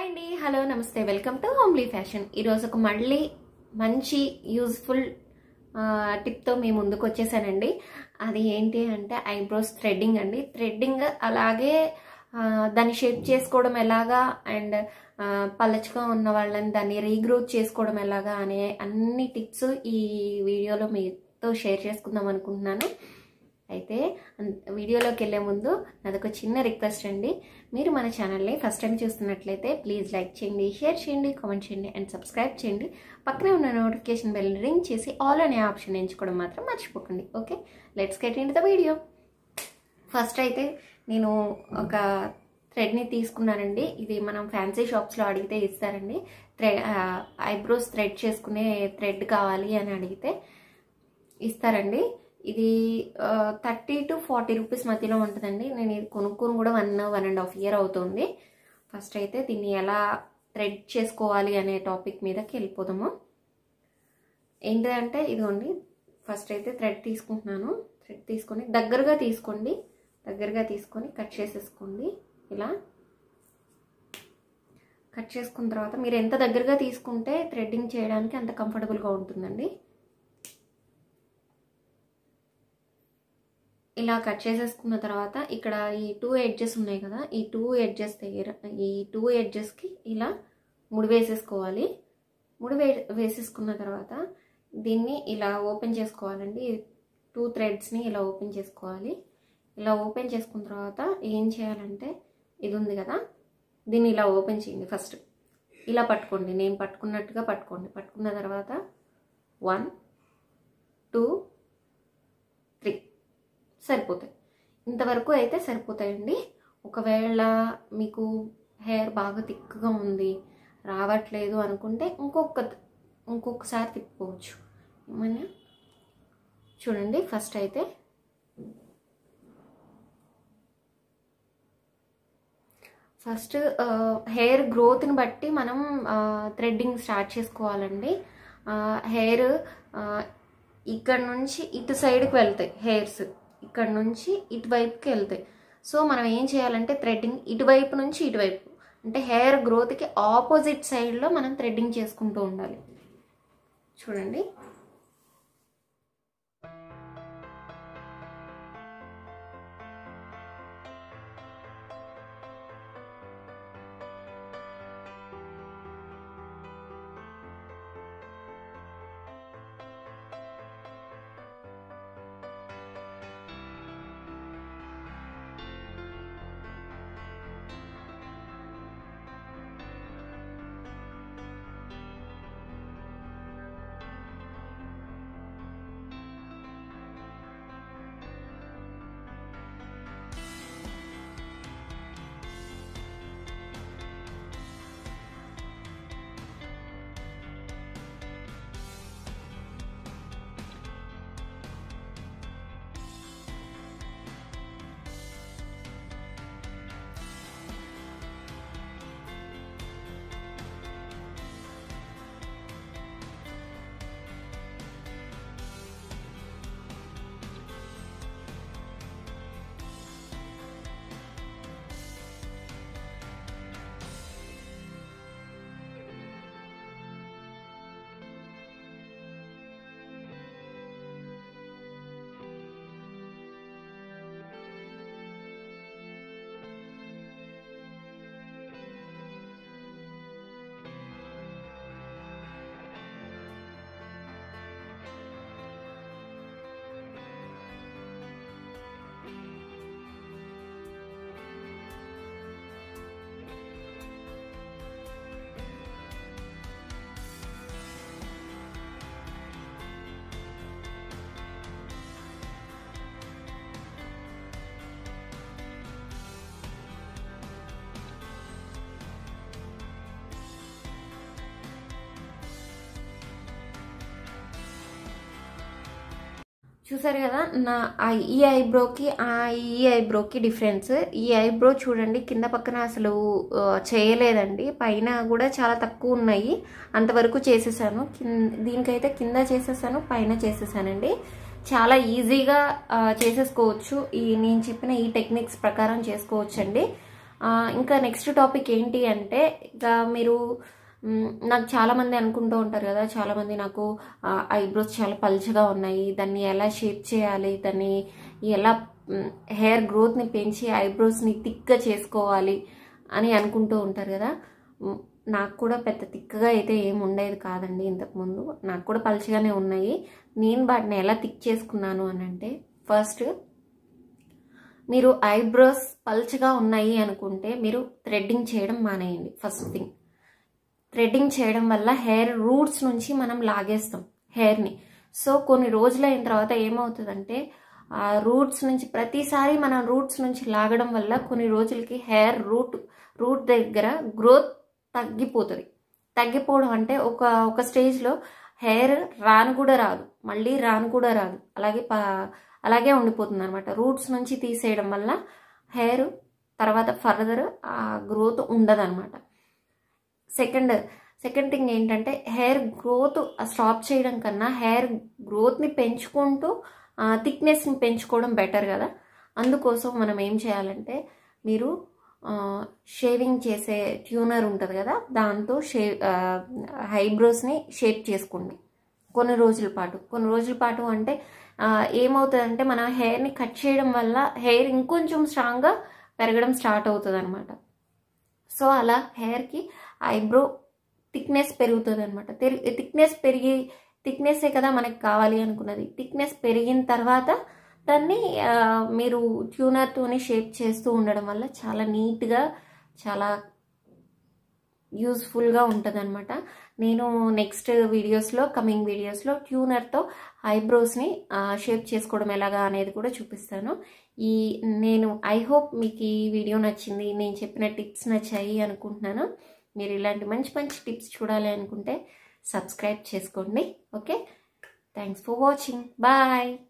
అండి హలో నమస్తే welcome to homely fashion ఈరోజు ఒక మళ్ళీ మంచి యూజ్ఫుల్ టిప్తో మీ ముందుకు వచ్చేసానండి అది ఏంటి అంటే ఐబ్రోస్ థ్రెడ్డింగ్ అండి థ్రెడ్డింగ్ అలాగే ఆ, దాన్ని షేప్ చేసుకోవడం ఎలాగా అండ్ పలచగా ఉన్న వాళ్ళని దాన్ని రీగ్రోత్ చేసుకోవడం ఎలాగా అనే అన్ని టిప్స్ ఈ వీడియోలో మీతో షేర్ చేసుకుందాం అనుకుంటున్నాను అయితే అన్- వీడియోలోకి వెళ్ళే ముందు నాదొక చిన్న రిక్వెస్ట్ అండి మీరు మన ఛానల్ని ఫస్ట్ టైం చూస్తున్నట్లయితే ప్లీజ్ లైక్ చేయండి షేర్ చేయండి కామెంట్ చేయండి అండ్ సబ్స్క్రైబ్ చేయండి పక్కనే ఉన్న నోటిఫికేషన్ బెల్ రింగ్ చేసి ఆల్ అనే ఆప్షన్ ఎంచుకోవడం మాత్రం మర్చిపోకండి okay let's get in the video first అయితే నేను ఒక థ్రెడ్ని తీసుకున్నానండి ఇది మనం ఫ్యాన్సీ షాప్స్లో అడిగితే ఇస్తారండి థ్రె ఐబ్రోస్ థ్రెడ్ చేసుకునే థ్రెడ్ కావాలి అని అడిగితే ఇస్తారండి ఇది థర్టీ టు ఫార్టీ రూపీస్ మధ్యలో ఉంటుందండి నేను ఇది కొనుక్కొని కూడా one one and half year అవుతుంది ఫస్ట్ అయితే దీన్ని ఎలా థ్రెడ్ చేసుకోవాలి అనే టాపిక్ మీదకి వెళ్ళిపోదాము ఏంటంటే ఇదిగోండి ఫస్ట్ అయితే థ్రెడ్ తీసుకుంటున్నాను థ్రెడ్ తీసుకొని దగ్గరగా తీసుకోండి దగ్గరగా తీసుకొని కట్ చేసేసుకోండి ఇలా కట్ చేసుకున్న తర్వాత మీరు ఎంత దగ్గరగా తీసుకుంటే థ్రెడ్డింగ్ చేయడానికి అంత కంఫర్టబుల్గా ఉంటుందండి ఇలా కట్ చేసేసుకున్న తర్వాత ఇక్కడ ఈ టూ ఎడ్జెస్ ఉన్నాయి కదా ఈ టూ ఎడ్జెస్ దగ్గర ఈ టూ ఎడ్జెస్కి ఇలా ముడి వేసేసుకోవాలి ముడి వే వేసేసుకున్న తర్వాత దీన్ని ఇలా ఓపెన్ చేసుకోవాలండి టూ థ్రెడ్స్ని ఇలా ఓపెన్ చేసుకోవాలి ఇలా ఓపెన్ చేసుకున్న తర్వాత ఏం చేయాలంటే ఇది ఉంది కదా దీన్ని ఇలా ఓపెన్ చేయండి ఫస్ట్ ఇలా పట్టుకోండి నేను పట్టుకున్నట్టుగా పట్టుకోండి పట్టుకున్న తర్వాత వన్ టూ త్రీ సరిపోతాయి ఇంతవరకు అయితే సరిపోతాయండి ఒకవేళ మీకు హెయిర్ బాగా థిక్గా ఉంది రావట్లేదు అనుకుంటే ఇంకొక ఇంకొకసారి తిప్పుకోవచ్చు ఏమన్నా చూడండి ఫస్ట్ అయితే ఫస్ట్ హెయిర్ గ్రోత్ని బట్టి మనం థ్రెడ్డింగ్ స్టార్ట్ చేసుకోవాలండి హెయిర్ ఇక్కడ నుంచి ఇటు సైడ్కి వెళ్తాయి హెయిర్స్ ఇక్కడ నుంచి ఇటువైపుకి వెళ్తాయి సో మనం ఏం చేయాలంటే థ్రెడ్డింగ్ ఇటువైపు నుంచి ఇటువైపు అంటే హెయిర్ గ్రోత్కి ఆపోజిట్ సైడ్లో మనం థ్రెడ్డింగ్ చేసుకుంటూ ఉండాలి చూడండి చూసారు కదా నా ఆ ఈ ఐబ్రోకి ఆ ఈ ఐబ్రోకి డిఫరెన్స్ ఈ ఐబ్రో చూడండి కింద పక్కన అసలు ఆ, చేయలేదండి పైన కూడా చాలా తక్కువ ఉన్నాయి అంతవరకు చేసేసాను కింద దీనికైతే కింద చేసేసాను పైన చేసేసానండి చాలా ఈజీగా ఆ, చేసేసుకోవచ్చు ఈ నేను చెప్పిన ఈ టెక్నిక్స్ ప్రకారం చేసుకోవచ్చు అండి ఆ, ఇంకా నెక్స్ట్ టాపిక్ ఏంటి అంటే ఇక మీరు మ్, నాకు చాలామంది అనుకుంటూ ఉంటారు కదా చాలామంది నాకు ఐబ్రోస్ చాలా పల్చగా ఉన్నాయి దాన్ని ఎలా షేప్ చేయాలి దాన్ని ఎలా హెయిర్ గ్రోత్ని పెంచి ఐబ్రోస్ని థిక్గా చేసుకోవాలి అని అనుకుంటూ ఉంటారు కదా మ్, నాకు కూడా పెద్ద తిక్కగా అయితే ఏం ఉండేది కాదండి ఇంతకుముందు నాకు కూడా పలుచగానే ఉన్నాయి నేను వాటిని ఎలా థిక్ చేసుకున్నాను అని అంటే ఫస్ట్ మీరు ఐబ్రోస్ పల్చగా ఉన్నాయి అనుకుంటే మీరు థ్రెడ్డింగ్ చేయడం మానేయండి ఫస్ట్ థింగ్ థ్రెడ్డింగ్ చేయడం వల్ల హెయిర్ రూట్స్ నుంచి మనం లాగేస్తాం హెయిర్ని సో కొన్ని రోజులు అయిన తర్వాత ఏమవుతుందంటే ఆ రూట్స్ నుంచి ప్రతిసారి మనం రూట్స్ నుంచి లాగడం వల్ల కొన్ని రోజులకి హెయిర్ రూట్ రూట్ దగ్గర గ్రోత్ తగ్గిపోతుంది తగ్గిపోవడం అంటే ఒక ఒక స్టేజ్లో హెయిర్ రాను కూడా రాదు మళ్ళీ రాను కూడా రాదు అలాగే ప అలాగే ఉండిపోతుంది అనమాట రూట్స్ నుంచి తీసేయడం వల్ల హెయిర్ తర్వాత ఫర్దర్ ఆ గ్రోత్ ఉండదన్నమాట సెకండ్ సెకండ్ థింగ్ ఏంటంటే హెయిర్ గ్రోత్ స్టాప్ చేయడం కన్నా హెయిర్ గ్రోత్ని పెంచుకుంటూ థిక్నెస్ని పెంచుకోవడం బెటర్ కదా అందుకోసం మనం ఏం చేయాలంటే మీరు షేవింగ్ చేసే ట్యూనర్ ఉంటుంది కదా దాంతో షే హైబ్రోస్ని షేప్ చేసుకోండి కొన్ని రోజుల పాటు కొన్ని రోజుల పాటు అంటే ఆ, ఏమవుతుందంటే మన హెయిర్ని కట్ చేయడం వల్ల హెయిర్ ఇంకొంచెం స్ట్రాంగ్గా పెరగడం స్టార్ట్ అవుతుంది అనమాట సో అలా హెయిర్కి ఐబ్రో థిక్నెస్ పెరుగుతుంది అనమాట థిక్నెస్ పెరిగి థిక్నెస్సే కదా మనకి కావాలి అనుకున్నది థిక్నెస్ పెరిగిన తర్వాత దాన్ని ఆ, మీరు ట్యూనర్తోనే షేప్ చేస్తూ ఉండడం వల్ల చాలా నీట్గా చాలా యూస్ఫుల్గా ఉంటుంది అనమాట నేను నెక్స్ట్ వీడియోస్లో కమింగ్ వీడియోస్లో ట్యూనర్తో ఐబ్రోస్ని షేప్ చేసుకోవడం ఎలాగా అనేది కూడా చూపిస్తాను ఈ నేను ఐ హోప్ మీకు ఈ వీడియో నచ్చింది నేను చెప్పిన టిప్స్ నచ్చాయి అనుకుంటున్నాను మీరు ఇలాంటి మంచి మంచి టిప్స్ చూడాలి అనుకుంటే సబ్స్క్రైబ్ చేసుకోండి okay thanks for watching bye